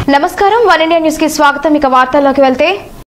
నమస్కారం one India news కి స్వాగతం ఇక వార్తల్లోకి వెళ్తే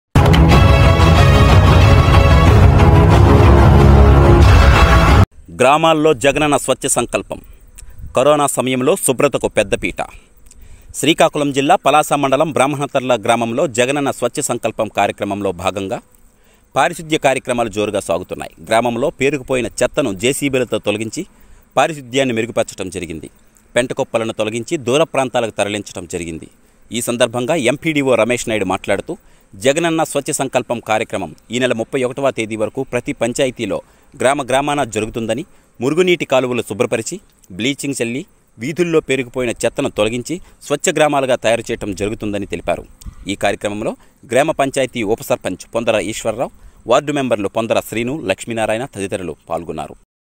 గ్రామాల్లో జగనన్న స్వచ్ఛ సంకల్పం కరోనా సమయంలో శుభ్రతకు పెద్దపీట శ్రీకాకుళం జిల్లా పలాస మండలం బ్రాహ్మణతర్ల గ్రామంలో జగనన్న స్వచ్ఛ సంకల్పం కార్యక్రమంలో భాగంగా పారిశుద్ధ్య కార్యక్రమాలు జోరుగా సాగుతున్నాయి గ్రామంలో పేరుకుపోయిన చెత్తను జేసీబీలతో తొలగించి పారిశుద్ధ్యాన్ని మెరుగుపరచడం జరిగింది పెంటకొప్పలను తొలగించి దూర ప్రాంతాలకు తరలించడం జరిగింది ఈ సందర్భంగా ఎంపీడీఓ రమేష్ నాయుడు మాట్లాడుతూ జగనన్న స్వచ్ఛ సంకల్పం కార్యక్రమం ఈ నెల ముప్పై ఒకటవ తేదీ వరకు ప్రతి పంచాయతీలో గ్రామ గ్రామాన జరుగుతుందని మురుగునీటి కాలువలు శుభ్రపరిచి బ్లీచింగ్ చల్లి వీధుల్లో పేరుకుపోయిన చెత్తను తొలగించి స్వచ్ఛ గ్రామాలుగా తయారు చేయడం జరుగుతుందని తెలిపారు ఈ కార్యక్రమంలో గ్రామ పంచాయతీ ఉప సర్పంచ్ పొందర ఈశ్వరరావు వార్డు మెంబర్లు పొందర శ్రీను లక్ష్మీనారాయణ తదితరులు పాల్గొన్నారు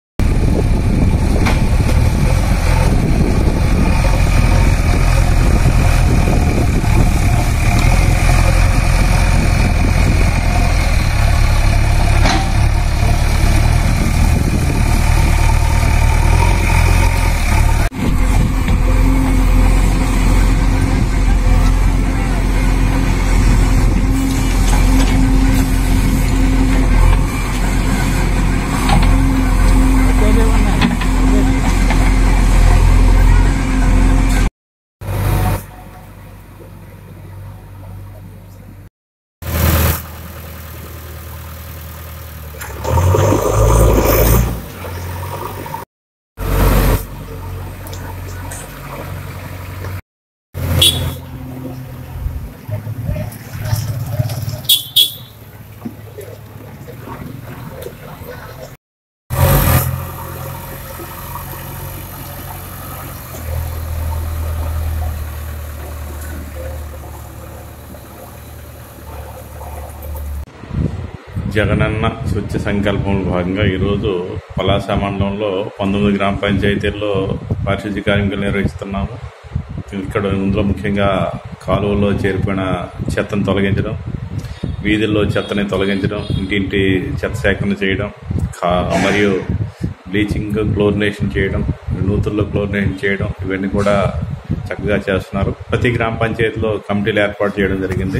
జగనన్న స్వచ్ఛ సంకల్పంలో భాగంగా ఈరోజు పలాస మండలంలో పంతొమ్మిది గ్రామ పంచాయతీల్లో పారిశుద్ధ్య కార్యక్రమాలు నిర్వహిస్తున్నాము ఇక్కడ ఇందులో ముఖ్యంగా కాలువల్లో చేరిపోయిన చెత్తను తొలగించడం వీధుల్లో చెత్తని తొలగించడం ఇంటింటి చెత్త సేకరణ చేయడం కా- మరియు బ్లీచింగ్ క్లోరినేషన్ చేయడం నూతుల్లో క్లోరినేషన్ చేయడం ఇవన్నీ కూడా చక్కగా చేస్తున్నారు ప్రతి గ్రామ పంచాయతీలో కమిటీలు ఏర్పాటు చేయడం జరిగింది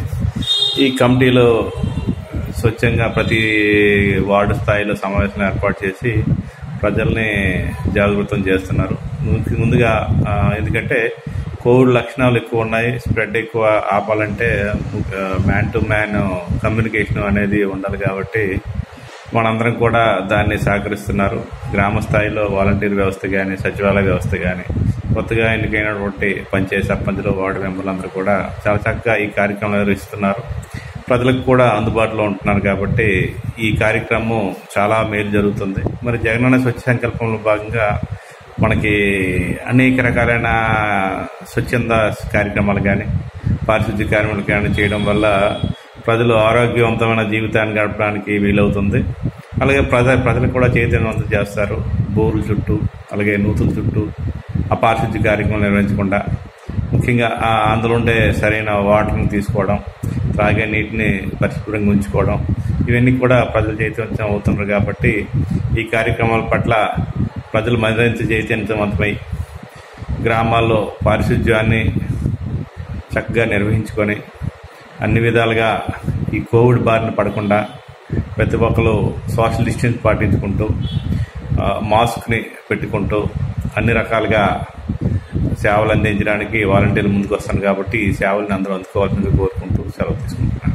ఈ కమిటీలో స్వచ్ఛంగా ప్రతి వార్డు స్థాయిలో సమావేశం ఏర్పాటు చేసి ప్రజల్ని జాగృతం చేస్తున్నారు ముందు- ముందుగా ఆ, ఎందుకంటే కోవిడ్ లక్షణాలు ఎక్కువ ఉన్నాయి స్ప్రెడ్ ఎక్కువ ఆపాలంటే మ్యాన్ టు మ్యాన్ కమ్యూనికేషన్ అనేది ఉండాలి కాబట్టి మనందరం కూడా దాన్ని సహకరిస్తున్నారు గ్రామ స్థాయిలో వాలంటీర్ వ్యవస్థ కానీ సచివాలయ వ్యవస్థ కానీ కొత్తగా ఎన్నికైనటువంటి పంచాయతీ సర్పంచులు వార్డు మెంబర్లు అందరూ కూడా చాలా చక్కగా ఈ కార్యక్రమం నిర్వహిస్తున్నారు ప్రజలకు కూడా అందుబాటులో ఉంటున్నారు కాబట్టి ఈ కార్యక్రమం చాలా మేలు జరుగుతుంది మరి జగనన్న స్వచ్ఛ సంకల్పంలో భాగంగా మనకి అనేక రకాలైన స్వచ్ఛంద కార్యక్రమాలు కానీ పారిశుద్ధ్య కార్యక్రమాలు కానీ చేయడం వల్ల ప్రజలు ఆరోగ్యవంతమైన జీవితాన్ని గడపడానికి వీలవుతుంది అలాగే ప్రజ ప్రజలకు కూడా చైతన్యవంతం చేస్తారు బోర్ల చుట్టూ అలాగే నూతుల చుట్టూ ఆ పారిశుద్ధ్య కార్యక్రమం నిర్వహించకుండా ముఖ్యంగా ఆ అందులో ఉండే సరైన వాటర్ని తీసుకోవడం త్రాగే నీటిని పరిశుభ్రంగా ఉంచుకోవడం ఇవన్నీ కూడా ప్రజలు చైతన్యం అవుతున్నారు కాబట్టి ఈ కార్యక్రమాల పట్ల ప్రజలు మరింత చైతన్యవంతమై గ్రామాల్లో పారిశుధ్యాన్ని చక్కగా నిర్వహించుకొని అన్ని విధాలుగా ఈ కోవిడ్ బారిన పడకుండా ప్రతి ఒక్కరు సోషల్ డిస్టెన్స్ పాటించుకుంటూ ఆ, మాస్క్ని పెట్టుకుంటూ అన్ని రకాలుగా సేవలు అందించడానికి వాలంటీర్లు ముందుకు వస్తాను కాబట్టి ఈ సేవలను అందరూ అందుకోవాల్సిందిగా కోరుకుంటూ సెలవు తీసుకుంటున్నాను